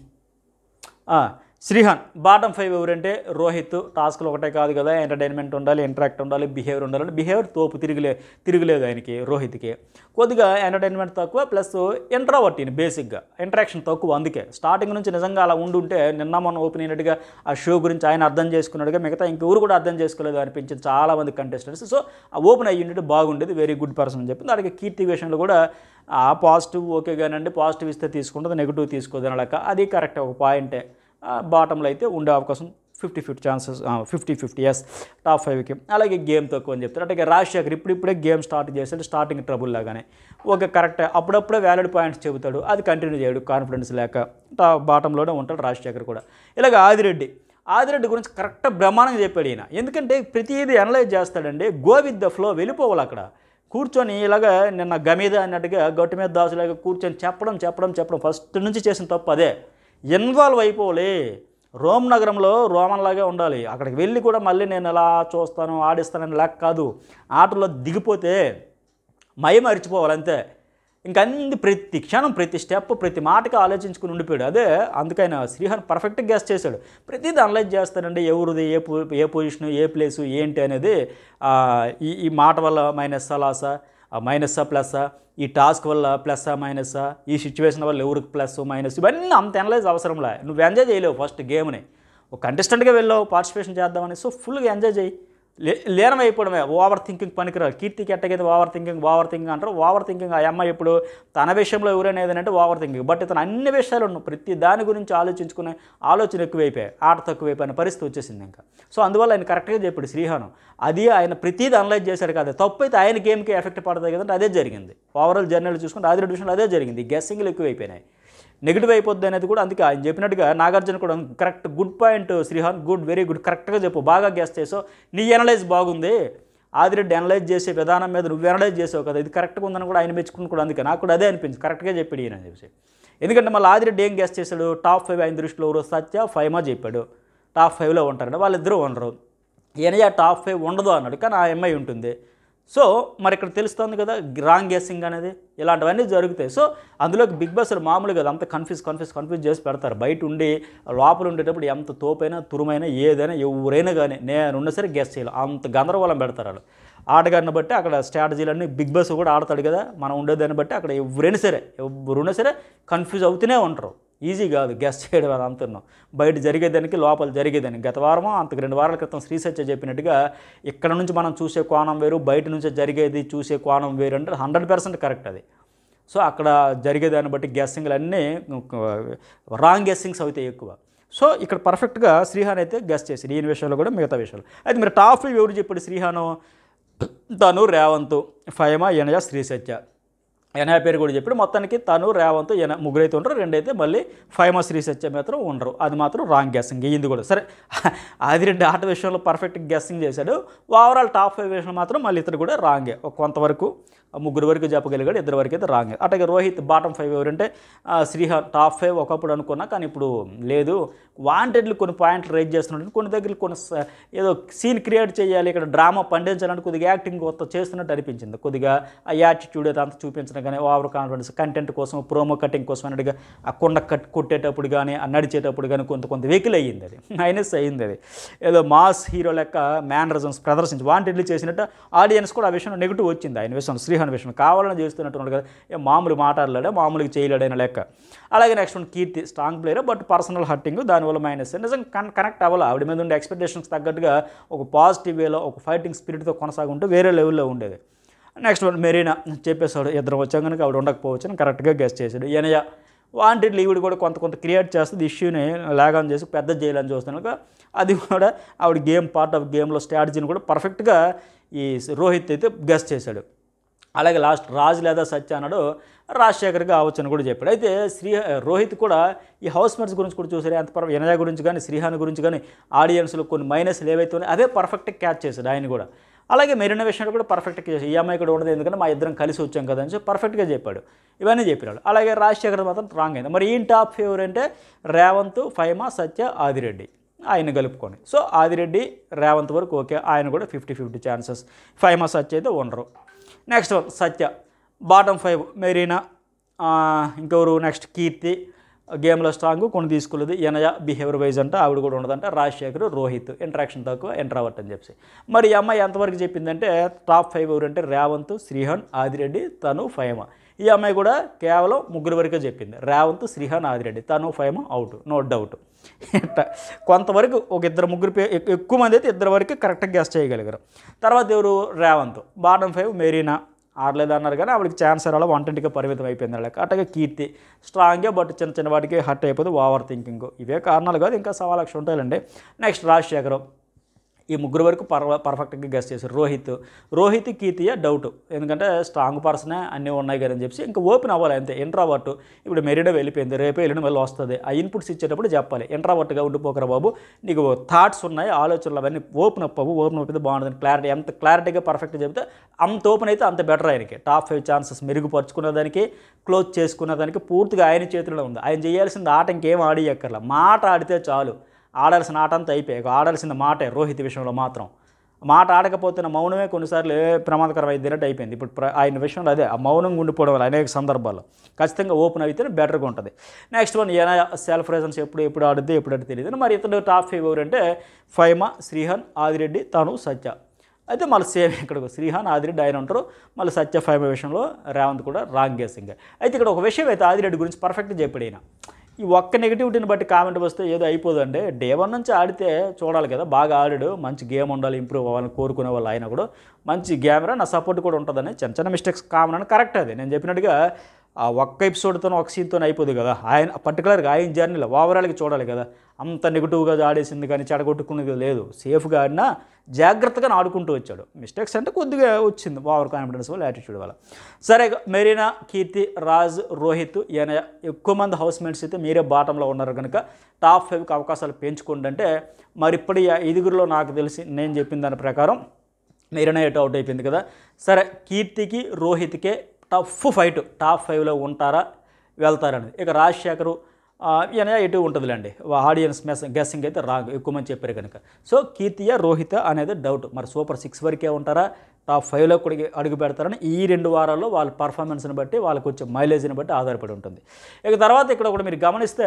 Speaker 1: ఆ, శ్రీహాన్ బాటమ్ ఫైవ్ ఎవరంటే రోహిత్ టాస్క్లు ఒకటే కాదు కదా ఎంటర్టైన్మెంట్ ఉండాలి ఇంటరాక్ట్ ఉండాలి బిహేవియర్ ఉండాలి బిహేవియర్ తోపు తిరిగిలే తిరగలేదు ఆయనకి రోహిత్కి కొద్దిగా ఎంటర్టైన్మెంట్ తక్కువ ప్లస్ ఇంట్రావర్ట్ ఈయన బేసిక్గా ఇంటరాక్షన్ తక్కువ అందుకే స్టార్టింగ్ నుంచి నిజంగా అలా ఉండుంటే నిన్న మొన్న ఓపెన్ అయినట్టుగా ఆ షో గురించి ఆయన అర్థం చేసుకున్నట్టుగా మిగతా ఇంకెవరు కూడా అర్థం చేసుకోలేదు అనిపించింది చాలా మంది కంటెస్టెంట్స్ సో ఆ ఓపెన్ అయ్యి ఉంటే బాగుండేది వెరీ గుడ్ పర్సన్ అని చెప్పింది అలాగే కీర్తి విషయంలో కూడా ఆ పాజిటివ్ ఓకే కానండి పాజిటివ్ ఇస్తే తీసుకుంటుంది నెగిటివ్ తీసుకోదు అని లెక్క అది కరెక్ట్ ఒక పాయింటే బాటంలో అయితే ఉండే అవకాశం fifty fifty chances fifty fifty yes top ఫైవ్కి అలాగే గేమ్ తక్కువ అని చెప్తారు అంటే రాజశేఖర్ ఇప్పుడిప్పుడే గేమ్ స్టార్ట్ చేశాడు స్టార్టింగ్ ట్రబుల్ లాగానే ఓకే కరెక్ట్ అప్పుడప్పుడే వ్యాలిడ్ పాయింట్స్ చెబుతాడు అది కంటిన్యూ చేయడు కాన్ఫిడెన్స్ లేక టా బాటంలోనే ఉంటాడు రాజశేఖర్ కూడా ఇలాగ ఆదిరెడ్డి ఆదిరెడ్డి గురించి కరెక్ట్ బ్రహ్మాండంగా చెప్పాడు ఈయన ఎందుకంటే ప్రతిదీ అనలైజ్ చేస్తాడండి గో విత్ ద ఫ్లో వెళ్ళిపోవాలి అక్కడ కూర్చొని ఇలాగ నిన్న గమీద అన్నట్టుగా గట్టు మీద దాసులాగా కూర్చొని చెప్పడం చెప్పడం చెప్పడం ఫస్ట్ నుంచి చేసిన తప్పు అదే ఇన్వాల్వ్ అయిపోవాలి రోమ్ నగరంలో రోమన్లాగే ఉండాలి అక్కడికి వెళ్ళి కూడా మళ్ళీ నేను ఎలా చూస్తాను ఆడిస్తానని లెక్క కాదు ఆటలో దిగిపోతే మయం మరిచిపోవాలి అంతే ఇంకా అన్ని ప్రతి క్షణం ప్రతి స్టెప్ ప్రతి మాటకి ఆలోచించుకుని ఉండిపోయాడు అదే అందుకైనా శ్రీహాన్ పర్ఫెక్ట్గా గెస్ట్ చేశాడు ప్రతిదీ అనలైజ్ చేస్తాడండి ఎవరిది ఏ పొ ఏ పొజిషన్ ఏ ప్లేసు ఏంటి అనేది ఆ, ఈ ఈ మాట వల్ల మైనస్ లాసా మైనస్సా ప్లస్సా ఈ టాస్క్ వల్ల ప్లస్సా మైనస్సా ఈ సిచ్యువేషన్ వల్ల ఎవరికి ప్లస్ మైనస్ ఇవన్నీ అంత అనలైజ్ అవసరంలే నువ్వు ఎంజాయ్ చేయలేవు ఫస్ట్ గేమ్ని ఒక కంటెస్టెంట్గా వెళ్ళావు పార్టిసిపేషన్ చేద్దామని సో ఫుల్గా ఎంజాయ్ చేయి లే లీనమైపోవడమే ఓవర్ థింకింగ్ పనికిరాదు కీర్తికి ఎట్టగైతే ఓవర్ థింకింగ్ ఓవర్ థింకింగ్ అంటారు ఓవర్ థింకింగ్ ఆ అమ్మాయి ఇప్పుడు తన విషయంలో ఎవరైనా ఏదంటే ఓవర్ థింకింగ్ బట్ ఇతను అన్ని విషయాలు ఉన్నాయి ప్రతి దాని గురించి ఆలోచించుకునే ఆలోచన ఎక్కువైపోయాయి ఆట తక్కువైపోయిన పరిస్థితి వచ్చేసింది ఇంకా సో అందువల్ల ఆయన కరెక్ట్గా చెప్పాడు శ్రీహాను అది ఆయన ప్రతిదీ అనలైజ్ చేశాడు కదా తప్పు అయితే ఆయన గేమ్కి ఎఫెక్ట్ పడుతుంది కదంటే అదే జరిగింది ఓవరాల్ జర్నల్ చూసుకుంటే ఆదిరెడ్డి విషయంలో అదే జరిగింది గెస్సింగ్లు ఎక్కువైపోయినాయి నెగిటివ్ అయిపోద్ది అనేది కూడా అందుకే ఆయన చెప్పినట్టుగా నాగార్జున కూడా correct good point Srihan good very good కరెక్ట్గా చెప్పు బాగా గెస్ట్ చేసావు నీ ఎనలైజ్ బాగుంది ఆదిరెడ్డి అనలైజ్ చేసే విధానం మీద నువ్వు అనలైజ్ చేసావు కదా ఇది కరెక్ట్గా ఉందని కూడా ఆయన మెచ్చుకుని కూడా అందుకే నాకు కూడా అదే అనిపించింది కరెక్ట్గా చెప్పాడు ఈయన అని చెప్పేసి ఎందుకంటే మళ్ళీ ఆదిరెడ్డి ఏం గెస్ట్ చేశాడు టాప్ ఫైవ్ ఆయన దృష్టిలో ఎవరు సత్య ఫైమా చెప్పాడు టాప్ ఫైవ్లో ఉంటారంటే వాళ్ళిద్దరూ ఉండరు ఈయన టాప్ ఫైవ్ ఉండదు అన్నాడు కానీ ఆ అమ్మాయి ఉంటుంది సో మరి ఇక్కడ తెలుస్తుంది కదా రాంగ్ గెస్సింగ్ అనేది ఇలాంటివన్నీ జరుగుతాయి సో అందులోకి బిగ్ బాస్ మామూలుగా అంత కన్ఫ్యూజ్ కన్ఫ్యూజ్ కన్ఫ్యూజ్ చేసి పెడతారు బయట ఉండి లోపల ఉండేటప్పుడు ఎంత తోపైనా తురుమైనా ఏదైనా ఎవరైనా కానీ నేనున్న సరే గెస్ చేయాలి అంత గందరగోళం పెడతారు వాళ్ళు ఆటగాడిని బట్టి అక్కడ స్ట్రాటజీలన్నీ బిగ్ బాస్ కూడా ఆడతాడు కదా మనం ఉండేదాన్ని బట్టి అక్కడ ఎవరైనా సరే ఎవరున్నా సరే కన్ఫ్యూజ్ అవుతూనే ఉంటారు ఈజీ కాదు గెస్ట్ చేయడం అది అంటున్నాం బయట జరిగేదానికి లోపల జరిగేదానికి గత వారమో అంతకు రెండు వారాల క్రితం శ్రీసత్య చెప్పినట్టుగా ఇక్కడ నుంచి మనం చూసే కోణం వేరు బయట నుంచి జరిగేది చూసే కోణం వేరు అంటే హండ్రెడ్ పర్సెంట్ కరెక్ట్ అది సో అక్కడ జరిగేదాన్ని బట్టి గెస్సింగ్లు అన్నీ రాంగ్ గెస్సింగ్స్ అవుతాయి ఎక్కువ సో ఇక్కడ పర్ఫెక్ట్గా శ్రీహాన్ అయితే గెస్ట్ చేసి ఈయన విషయంలో కూడా మిగతా విషయాలు అయితే మీరు టాప్ ఫైవ్ ఎవరు చెప్పాడు శ్రీహాను తను రేవంత్ ఫైమా ఎనయ శ్రీసత్య ఎనయ పేరు కూడా చెప్పాడు మొత్తానికి తను రేవంత్ ఎన ముగ్గురైతే ఉంటారు రెండైతే మళ్ళీ ఫైమా శ్రీ సత్య మాత్రం ఉండరు అది మాత్రం రాంగ్ గెస్సింగ్ ఇది కూడా సరే అది రెండు ఆట విషయంలో పర్ఫెక్ట్ గెస్సింగ్ చేశాడు ఓవరాల్ టాప్ ఫైవ్ విషయంలో మాత్రం మళ్ళీ ఇతడు కూడా రాంగే ఒక కొంతవరకు ముగ్గురు వరకు చెప్పగలిగాడు ఇద్దరు వరకు అయితే రాంగ్ అట్లాగే రోహిత్ బాటం ఫైవ్ ఎవరంటే ఆ, శ్రీహాన్ టాప్ ఫైవ్ ఒకప్పుడు అనుకున్నా కానీ ఇప్పుడు లేదు వాంటెడ్లు కొన్ని పాయింట్లు రైజ్ చేస్తున్నాడు కొన్ని దగ్గర కొన్ని స- ఏదో సీన్ క్రియేట్ చేయాలి ఇక్కడ డ్రామా పండించాలంటే కొద్దిగా యాక్టింగ్ కొత్త చేస్తున్నట్టు అనిపించింది కొద్దిగా ఆ యాటిట్యూడ్ అంతా చూపించడం కానీ ఓవర్ కాన్ఫిడెన్స్ కంటెంట్ కోసం ప్రోమో కటింగ్ కోసం అన్నట్టుగా ఆ కొండ కట్ కొట్టేటప్పుడు కానీ ఆ నడిచేటప్పుడు కానీ కొంత కొంత వెహికల్ అయ్యింది అది మైనస్ అయ్యింది అది ఏదో మాస్ హీరో లెక్క మ్యానరిజమ్స్ ప్రదర్శించి వాంటెడ్లు చేసినట్టు ఆడియన్స్ కూడా ఆ విషయంలో నెగిటివ్ వచ్చింది ఆయన విషయం శ్రీహాన్ విషయం కావాలని చేస్తున్నట్టు ఉన్నాడు కదా ఏ మామూలు మాట్లాడలేడా మామూలుగా చేయలేడైన లెక్క అలాగే next one Keerthi strong player but personal hurting దానివల్ల మైనస్ నిజం కన్ కనెక్ట్ అవ్వాలి ఆవిడ మీద ఉండే ఎక్స్పెక్టేషన్స్ తగ్గట్టుగా ఒక పాజిటివ్ వేలో ఒక ఫైటింగ్ స్పిరిట్తో కొనసాగుంటే వేరే లెవెల్లో ఉండేది నెక్స్ట్ వన్ మెరీనా చెప్పేశాడు ఇద్దరు వచ్చాం కనుక ఆవిడ ఉండకపోవచ్చు అని కరెక్ట్గా గెస్ట్ చేశాడు ఈయనయ వాంటెడ్ లీవుడు కూడా కొంత కొంత క్రియేట్ చేస్తుంది ఇష్యూని లాగాన్ చేసి పెద్ద చేయాలని చూస్తున్నాక అది కూడా ఆవిడ గేమ్ పార్ట్ ఆఫ్ గేమ్లో స్ట్రాటజీని కూడా పర్ఫెక్ట్గా ఈ రోహిత్ అయితే గెస్ట్ చేశాడు అలాగే లాస్ట్ రాజు లేదా సత్య అన్నాడు రాజశేఖర్గా అవచ్చు అని కూడా చెప్పాడు అయితే శ్రీ రోహిత్ కూడా ఈ హౌస్ మేట్స్ గురించి కూడా చూసారు ఎంత పర్వ వినయ గురించి కానీ శ్రీహాన్ గురించి కానీ ఆడియన్స్లో కొన్ని మైనస్లు ఏవైతే ఉన్నాయో అవే పర్ఫెక్ట్గా క్యాచ్ చేశాడు ఆయన కూడా అలాగే మెరీనా విషయంలో కూడా పర్ఫెక్ట్గా చేసి ఈ అమ్మాయి కూడా ఉండదు ఎందుకంటే మా ఇద్దరం కలిసి వచ్చాం కదా అని చెప్పి పర్ఫెక్ట్గా చెప్పాడు ఇవన్నీ చెప్పినాడు అలాగే రాజశేఖర్ మాత్రం రాంగ్ అయింది మరి ఈ టాప్ ఫేవర్ అంటే రేవంత్ ఫైమా సత్య ఆదిరెడ్డి ఆయన కలుపుకొని సో ఆదిరెడ్డి రేవంత్ వరకు ఓకే ఆయన కూడా fifty fifty chances Faima Satya అయితే ఉండరు next one Satya bottom five Marina ఆ, ఇంకెవరు నెక్స్ట్ కీర్తి గేమ్లో స్ట్రాంగ్ కొన్ని తీసుకోలేదు ఎనయ బిహేవియర్ వైజ్ అంటే ఆవిడ కూడా ఉండదంటే రాజశేఖర్ రోహిత్ ఇంటరాక్షన్ తక్కువ ఇంట్రావర్ట్ అని చెప్పి మరి ఈ అమ్మాయి ఎంతవరకు చెప్పిందంటే టాప్ ఫైవ్ ఎవరంటే రేవంత్ శ్రీహన్ ఆదిరెడ్డి తను ఫైమ ఈ అమ్మాయి కూడా కేవలం ముగ్గురు వరకే చెప్పింది రేవంత్ శ్రీహన్ ఆదిరెడ్డి తను ఫైమ అవుట్ నో డౌట్ ఇట్ట కొంతవరకు ఒక ఇద్దరు ముగ్గురు పే ఎక్- ఎక్కువ మంది అయితే ఇద్దరు వరకు కరెక్ట్గా గెస్ట్ చేయగలిగారు తర్వాత ఎవరు రేవంత్ బాటమ్ ఫైవ్ మెరీనా ఆడలేదు అన్నారు కానీ ఆవిడకి ఛాన్స్ అలా వన్ ట్వంటీకి పరిమితం అయిపోయింది వాళ్ళకి అట్టగా కీర్తి స్ట్రాంగే బట్ చిన్న చిన్న వాటికి హట్ అయిపోతుంది ఓవర్ థింకింగ్ ఇవే కారణాలు కాదు ఇంకా సవా లక్ష ఉంటాయండి నెక్స్ట్ రాజశేఖరం ఈ ముగ్గురు వరకు పర్వ పర్ఫెక్ట్గా గెస్ట్ చేశారు రోహిత్ రోహిత్ కీర్తియే డౌట్ ఎందుకంటే స్ట్రాంగ్ పర్సనే అన్నీ ఉన్నాయి కదా అని చెప్పి ఇంకా ఓపెన్ అవ్వాలి అంతే ఇంట్రావర్ట్ ఇప్పుడు మెరీనా వెళ్ళిపోయింది రేపే వెళ్ళిన మళ్ళీ వస్తుంది ఆ ఇన్పుట్స్ ఇచ్చేటప్పుడు చెప్పాలి ఇంట్రావర్ట్గా ఉండిపోకరా బాబు నీకు థాట్స్ ఉన్నాయి ఆలోచనలు అవన్నీ ఓపెన్ అప్ అవ్వు ఓపెన్ అప్ అయితే బాగుంటుంది క్లారిటీ ఎంత క్లారిటీగా పర్ఫెక్ట్గా చెప్తే అంత ఓపెన్ అయితే అంత బెటర్ ఆయనకి టాప్ ఫైవ్ ఛాన్సెస్ మెరుగుపరుచుకునే దానికి క్లోజ్ చేసుకునే దానికి పూర్తిగా ఆయన చేతిలో ఉంది ఆయన చేయాల్సింది ఆట ఇంకేం ఆడి ఎక్కర్లా మాట ఆడితే చాలు ఆడాల్సిన ఆట అంతా అయిపోయాయి ఇక ఆడాల్సిన మాటే రోహిత్ విషయంలో మాత్రం మాట ఆడకపోతున్న మౌనమే కొన్నిసార్లు ఏ ప్రమాదకరం అయిపోయినట్టు అయిపోయింది ఇప్పుడు ప్ర- ఆయన విషయంలో అదే ఆ మౌనంగా ఉండిపోవడం వల్ల అనేక సందర్భాల్లో ఖచ్చితంగా ఓపెన్ అయితేనే బెటర్గా ఉంటుంది నెక్స్ట్ వన్ ఏనా సెల్ఫ్ రేజన్స్ ఎప్పుడు ఎప్పుడు ఆడితే ఎప్పుడు ఆడితే తెలియదు మరి ఇతడు టాప్ ఫైవ్ ఎవరంటే ఫైమా శ్రీహన్ ఆదిరెడ్డి తను సత్య అయితే మళ్ళీ సేమ్ ఇక్కడ శ్రీహాన్ ఆదిరెడ్డి ఆయన ఉంటారు మళ్ళీ సత్య ఫైవ్ విషయంలో రేవంత్ కూడా రాంగ్ గేసింగ్ అయితే ఇక్కడ ఒక విషయం అయితే ఆదిరెడ్డి గురించి పర్ఫెక్ట్గా చెప్పాడు ఈయన ఈ ఒక్క నెగిటివిటీని బట్టి కామెంట్ వస్తే ఏదో అయిపోదండి డే వన్ నుంచి ఆడితే చూడాలి కదా బాగా ఆడాడు మంచి గేమ్ ఉండాలి ఇంప్రూవ్ అవ్వాలని కోరుకునే వాళ్ళు ఆయన కూడా మంచి గేమరా నా సపోర్ట్ కూడా ఉంటుందని చిన్న చిన్న మిస్టేక్స్ కామన్ అని కరెక్ట్ అది నేను చెప్పినట్టుగా ఆ ఒక్క ఎపిసోడ్తో ఒక సీన్తో అయిపోదు కదా ఆయన పర్టికులర్గా ఆయన జర్నీలో ఓవరాల్గా చూడాలి కదా అంత నెగిటివ్గా ఆడేసింది కానీ చెడగొట్టుకునేది లేదు సేఫ్గా ఆడినా జాగ్రత్తగా ఆడుకుంటూ వచ్చాడు మిస్టేక్స్ అంటే కొద్దిగా వచ్చింది ఓవర్ కాన్ఫిడెన్స్ వల్ల యాటిట్యూడ్ వల్ల సరే మెరీనా కీర్తి రాజ్ రోహిత్ ఈయన ఎక్కువ మంది హౌస్ మేట్స్ అయితే మీరే బాటంలో ఉన్నారు కనుక టాప్ ఫైవ్కి అవకాశాలు పెంచుకోండి అంటే మరి ఇప్పుడు ఈ ఐదుగురిలో నాకు తెలిసి నేను చెప్పిన దాని ప్రకారం మెరీనా ఎటు అవుట్ అయిపోయింది కదా సరే కీర్తికి రోహిత్కే టఫ్ ఫైట్ టాప్ ఫైవ్లో ఉంటారా వెళ్తారని ఇక రాజశేఖరు ఆ, ఈయన ఎటు ఉంటుందిలేండి ఆడియన్స్ మెస్ గెస్సింగ్ అయితే రాంగ్ ఎక్కువ మంది చెప్పారు కనుక సో కీర్తియ రోహిత అనేది డౌట్ మరి సూపర్ సిక్స్ వరకే ఉంటారా టాప్ ఫైవ్లో కూడా అడుగు పెడతారని ఈ రెండు వారాల్లో వాళ్ళ పర్ఫార్మెన్స్ని బట్టి వాళ్ళకి వచ్చే మైలేజ్ని బట్టి ఆధారపడి ఉంటుంది ఇక తర్వాత ఇక్కడ ఒకటి మీరు గమనిస్తే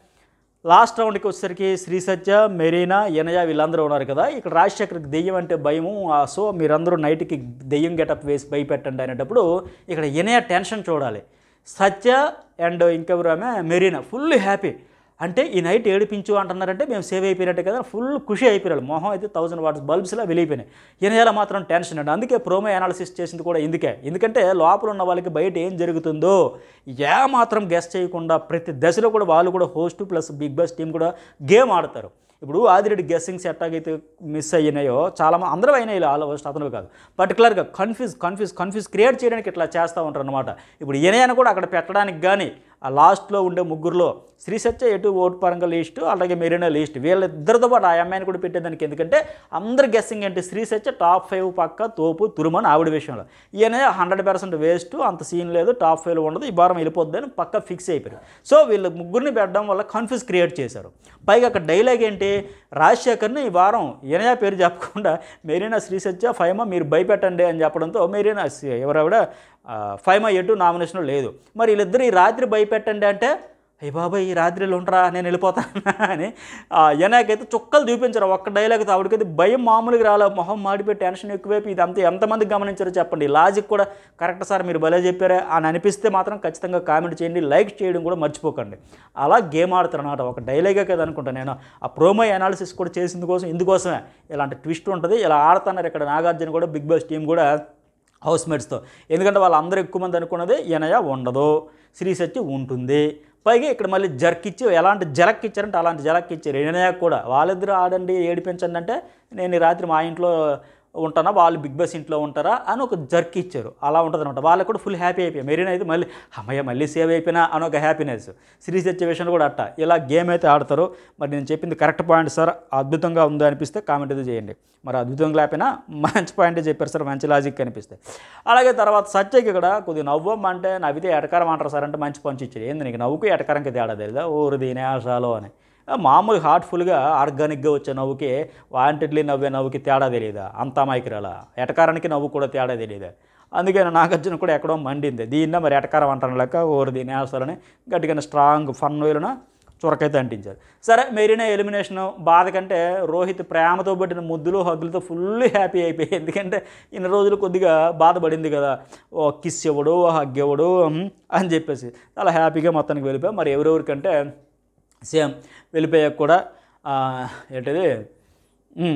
Speaker 1: లాస్ట్ రౌండ్కి వచ్చేసరికి శ్రీ సత్య మెరీనా ఎనయ వీళ్ళందరూ ఉన్నారు కదా ఇక్కడ రాజశేఖర్కి దెయ్యం అంటే భయము ఆ, సో మీరందరూ నైట్కి దెయ్యం గెటప్ వేసి భయపెట్టండి అనేటప్పుడు ఇక్కడ ఎనయ టెన్షన్ చూడాలి సత్య అండ్ ఇంకెవరు ఆమె మెరీనా ఫుల్ హ్యాపీ అంటే ఈ నైట్ ఏడిపించు అంటున్నారంటే మేము సేవ్ అయిపోయినట్టే కదా ఫుల్ ఖుషి అయిపోయారు మొహం అయితే థౌసండ్ వాట్స్ బల్బ్స్లా వెలిగిపోయినాయి ఎనయాల మాత్రం టెన్షన్ అండి అందుకే ప్రోమో అనాలిసిస్ చేసింది కూడా ఇందుకే ఎందుకంటే లోపల ఉన్న వాళ్ళకి బయట ఏం జరుగుతుందో ఏ మాత్రం గెస్ట్ చేయకుండా ప్రతి దశలో కూడా వాళ్ళు కూడా host plus Bigg Boss team కూడా గేమ్ ఆడతారు ఇప్పుడు ఆదిరెడ్డి గెస్సింగ్స్ ఎట్టాగైతే మిస్ అయినాయో చాలా మంది అందరూ అయినాయి ఇలా ఆల్మోస్ట్ అతను కాదు పర్టికులర్గా కన్ఫ్యూజ్ కన్ఫ్యూజ్ కన్ఫ్యూజ్ క్రియేట్ చేయడానికి ఇట్లా చేస్తూ ఉంటారు అనమాట ఇప్పుడు ఈయన కూడా అక్కడ పెట్టడానికి కానీ ఆ లాస్ట్లో ఉండే ముగ్గురులో శ్రీ సత్య ఎటు ఓటు పరంగా లీస్ట్ అలాగే మెరీనా లీస్ట్ వీళ్ళిద్దరితో పాటు ఆ అమ్మాయిని కూడా పెట్టేదానికి ఎందుకంటే అందరు గెస్సింగ్ ఏంటి శ్రీ సత్య టాప్ ఫైవ్ పక్క తోపు తురుమని ఆవిడ విషయంలో ఈయన హండ్రెడ్ పర్సెంట్ వేస్ట్ అంత సీన్ లేదు టాప్ ఫైవ్లో ఉండదు ఈ వారం వెళ్ళిపోద్ది అని పక్క ఫిక్స్ అయిపోయారు సో వీళ్ళు ముగ్గురిని పెట్టడం వల్ల కన్ఫ్యూజ్ క్రియేట్ చేశారు పైగా అక్కడ డైలాగ్ ఏంటి రాజశేఖర్ని ఈ వారం ఈయన పేరు చెప్పకుండా మెరీనా శ్రీ సత్య ఫైమా మీరు భయపెట్టండి అని చెప్పడంతో మెరీనా ఎవరావిడ ఆ, ఫైమా ఎటు నామినేషన్ లేదు మరి వీళ్ళిద్దరు ఈ రాత్రి భయపెట్టండి అంటే అయ్య బాబాయ్ ఈ రాత్రిలో ఉండరా నేను వెళ్ళిపోతాను అని ఎనాకైతే చుక్కలు చూపించారు ఒక్క డైలాగ్ ఆవిడకైతే భయం మామూలుగా రాలే మొహం మాడిపోయి టెన్షన్ ఎక్కువైపు ఇది అంతా ఎంతమంది గమనించారో చెప్పండి లాజిక్ కూడా కరెక్ట్ సార్ మీరు భలే చెప్పారే అని అనిపిస్తే మాత్రం ఖచ్చితంగా కామెంట్ చేయండి లైక్ చేయడం కూడా మర్చిపోకండి అలా గేమ్ ఆడుతారు అన్నమాట ఒక డైలాగే కదా అనుకుంటా నేను ఆ ప్రోమో అనాలిసిస్ కూడా చేసింది కోసం ఇందుకోసమే ఇలాంటి ట్విస్ట్ ఉంటుంది ఇలా ఆడుతున్నారు ఇక్కడ నాగార్జున కూడా బిగ్ బాస్ టీం కూడా హౌస్ మేట్స్తో ఎందుకంటే వాళ్ళందరూ ఎక్కువ మంది అనుకున్నది ఈయనయ ఉండదు శ్రీ సత్య ఉంటుంది పైగా ఇక్కడ మళ్ళీ జర్క్ ఇచ్చి ఎలాంటి జలక్ ఇచ్చారంటే అలాంటి జలక్ ఇచ్చారు ఈయనయ కూడా వాళ్ళిద్దరూ ఆడండి ఏడిపించండి అంటే నేను ఈ రాత్రి మా ఇంట్లో ఉంటానా వాళ్ళు బిగ్ బాస్ ఇంట్లో ఉంటారా అని ఒక జర్క్ ఇచ్చారు అలా ఉంటుంది అనమాట వాళ్ళకి కూడా ఫుల్ హ్యాపీ అయిపోయాయి మెరీన్ అయితే మళ్ళీ అమ్మయ్య మళ్ళీ సేవ్ అయిపోయినా అని ఒక హ్యాపీనెస్ సిరీస్ వచ్చే విషయంలో కూడా అట్ట ఇలా గేమ్ అయితే ఆడతారు మరి నేను చెప్పింది కరెక్ట్ పాయింట్ సార్ అద్భుతంగా ఉందో అనిపిస్తే కామెంట్ అయితే చేయండి మరి అద్భుతంగా లేకపోయినా మంచి పాయింటే చెప్పారు సార్ మంచి లాజిక్ అనిపిస్తే అలాగే తర్వాత సత్యకి ఇక్కడ కొద్దిగా నవ్వం అంటే నవ్వితే ఎటకారం అంటారు సార్ అంటే మంచి పంచి ఇచ్చాడు ఏంది నీకు నవ్వుకి ఎటకారంకి తేడా తెలియదా ఊరు దీని ఆశాలో అని మామూలు హార్ట్ఫుల్గా ఆర్గానిక్గా వచ్చే నవ్వుకి వాంటెడ్లీ నవ్వే నవ్వుకి తేడా తెలియదా అంత మైక్రాల ఎటకారానికి నవ్వు కూడా తేడా తెలియదా అందుకే నాగార్జున కూడా ఎక్కడో మండింది దీన్న మరి ఎటకారం అంటాను లెక్క ఓరు దీని ఆశాలని గట్టిగా స్ట్రాంగ్ ఫన్ వేలున చురకైతే అంటించారు సరే మెరీనా ఎలిమినేషన్ బాధ కంటే రోహిత్ ప్రేమతో పట్టిన ముద్దులు హగ్గులతో ఫుల్ హ్యాపీ అయిపోయి ఎందుకంటే ఇన్ని రోజులు కొద్దిగా బాధపడింది కదా ఓ కిస్ ఇవ్వడు ఓ హగ్ ఇవ్వడు ఉమ్, అని చెప్పేసి చాలా హ్యాపీగా మొత్తానికి వెళ్ళిపోయి మరి ఎవరెవరికంటే సేమ్ వెళ్ళిపోయాక కూడా ఆ, ఏంటిది ఉమ్,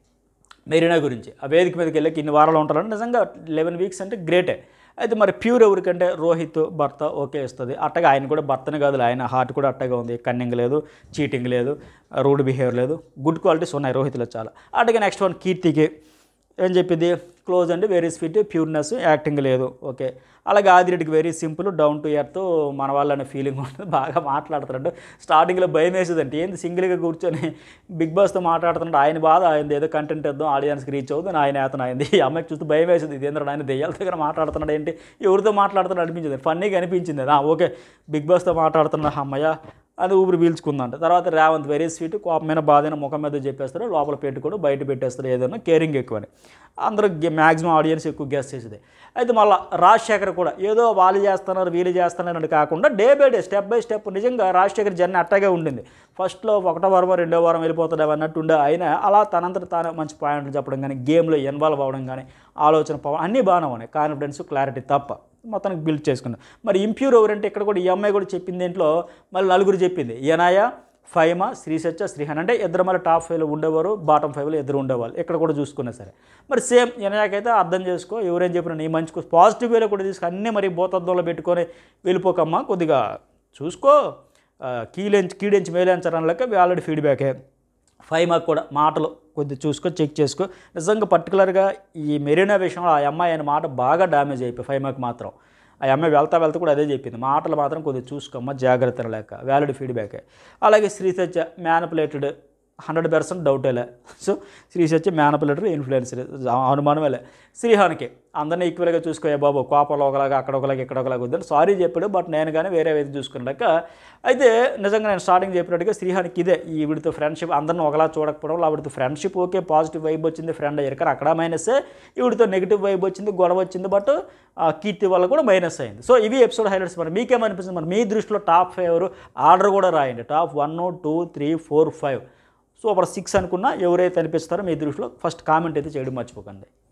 Speaker 1: మెరీనా గురించి ఆ వేదిక మీదకి వెళ్ళి ఇన్ని వారాలు ఉంటారని నిజంగా లెవెన్ వీక్స్ అంటే గ్రేటే అయితే మరి ప్యూర్ ఎవరికంటే రోహిత్ భర్త ఓకే ఇస్తుంది అట్టగా ఆయన కూడా భర్తనే కాదు ఆయన హార్ట్ కూడా అట్టగా ఉంది కన్నింగ్ లేదు చీటింగ్ లేదు రూడ్ బిహేవియర్ లేదు గుడ్ క్వాలిటీస్ ఉన్నాయి రోహిత్లో చాలా అట్టగా నెక్స్ట్ వన్ కీర్తికి ఏం చెప్పింది క్లోజ్ అండి వెరీ స్వీట్ ప్యూర్నెస్ యాక్టింగ్ లేదు ఓకే అలాగే ఆదిరెడ్డికి very simple down to earth మన వాళ్ళనే ఫీలింగ్ ఉంటుంది బాగా మాట్లాడుతున్నాడు స్టార్టింగ్లో భయం వేసేదంటే ఏంది సింగిల్గా కూర్చొని బిగ్ బాస్తో మాట్లాడుతున్నాడు ఆయన బాధ ఆయన ఏదో కంటెంట్ ఇద్దాం ఆడియన్స్కి రీచ్ అవుతుంది ఆయన ఏతను అయింది ఈ అమ్మాయికి చూస్తే భయం వేసింది ఇదేంద్ర ఆయన దెయ్యాల దగ్గర మాట్లాడుతున్నాడు ఏంటి ఎవరితో మాట్లాడుతున్నాడు అనిపించింది ఫన్నీగా అనిపించింది అది. ఆ, ఓకే బిగ్ బాస్తో మాట్లాడుతున్నా అమ్మయ్య అది ఊపిరి పీల్చుకుందంట తర్వాత రేవంత్ వెరీ స్వీట్ కోపమైన బాధైన ముఖం మీద చెప్పేస్తారు లోపల పెట్టుకోడు బయట పెట్టేస్తారు ఏదైనా కేరింగ్ ఎక్కువని అందరూ మ్యాక్సిమం ఆడియన్స్ ఎక్కువ గెస్ట్ చేసేది అయితే మళ్ళీ రాజశేఖర్ కూడా ఏదో వాళ్ళు చేస్తున్నారు వీళ్ళు చేస్తున్నారు అని కాకుండా day by day step by step నిజంగా రాజశేఖర్ జర్నీ అట్టాగే ఉండింది ఫస్ట్లో ఒకటో వారం రెండో వారం వెళ్ళిపోతాడు అన్నట్టు ఉండే ఆయన అలా తనంతట తాను మంచి పాయింట్లు చెప్పడం కానీ గేమ్లో ఇన్వాల్వ్ అవ్వడం కానీ ఆలోచన పవర్ అన్నీ బాగానే ఉన్నాయి కాన్ఫిడెన్స్ క్లారిటీ తప్ప మొత్తానికి బిల్డ్ చేసుకున్నాం మరి ఇంప్యూర్ ఎవరంటే ఇక్కడ కూడా ఈ అమ్మాయి కూడా చెప్పింది దేంట్లో మళ్ళీ నలుగురు చెప్పింది ఏనాయ ఫైమా శ్రీసత్య శ్రీహన్ అంటే ఇద్దరు మళ్ళీ టాప్ ఫైవ్లో ఉండేవారు బాటమ్ ఫైవ్లో ఇద్దరు ఉండేవాళ్ళు ఇక్కడ కూడా చూసుకున్నా సరే మరి సేమ్ ఎనయాకైతే అర్థం చేసుకో ఎవరేం చెప్పినా నీ మంచికో పాజిటివ్ వేలో కూడా తీసుకు అన్నీ మరి భూతద్దంలో పెట్టుకొని వెళ్ళిపోకమ్మా కొద్దిగా చూసుకో ఆ, కీలెంచి కీడెంచి మేలేంచడం లెక్క ఆల్రెడీ ఫీడ్బ్యాకే ఫైవ్ మార్క్ కూడా మాటలు కొద్దిగా చూసుకో చెక్ చేసుకో నిజంగా పర్టికులర్గా ఈ మెరీనా విషయంలో ఆ అమ్మాయి అనే మాట బాగా డ్యామేజ్ అయిపోయి ఫైవ్ మార్క్ మాత్రం ఆ అమ్మాయి వెళ్తా వెళ్తా కూడా అదే చెప్పింది మాటలు మాత్రం కొద్దిగా చూసుకోమ్మా జాగ్రత్త లేక వ్యాలిడ్ ఫీడ్బ్యాకే అలాగే శ్రీసత్య మ్యానిపులేటెడ్ హండ్రెడ్ పర్సెంట్ డౌటేలే సో శ్రీసత్య మ్యానిపులేటర్ ఇన్ఫ్లుయెన్సర్ అనుమానమేలే శ్రీహానికి అందరినీ ఈక్వల్గా చూసుకోయే బాబు కోపంలో ఒకలాగా అక్కడ ఒకలాగా ఇక్కడ ఒకలాగా వద్దని సారీ చెప్పాడు బట్ నేను కానీ వేరే వేది చూసుకున్నాక అయితే నిజంగా నేను స్టార్టింగ్ చెప్పినట్టుగా శ్రీహానికి ఇదే ఈ వీడితో ఫ్రెండ్షిప్ అందరిని ఒకలా చూడకపోవడం ఆవిడతో ఫ్రెండ్షిప్ ఓకే పాజిటివ్ వైబ్ వచ్చింది ఫ్రెండ్ అయ్యారు కానీ అక్కడ మైనసే ఈవిడితో నెగిటివ్ వైబ్ వచ్చింది గొడవ వచ్చింది బట్ ఆ కీర్తి వల్ల కూడా మైనస్ అయింది సో ఇవి ఎపిసోడ్ హైలైట్స్ మరి మీకేమనిపిస్తుంది మరి మీ దృష్టిలో టాప్ ఫైవ్ ఆర్డర్ కూడా రాయండి top one two three four five super six అనుకున్నా ఎవరైతే అనిపిస్తారో మీ దృష్టిలో ఫస్ట్ కామెంట్ అయితే చేయడం మర్చిపోకండి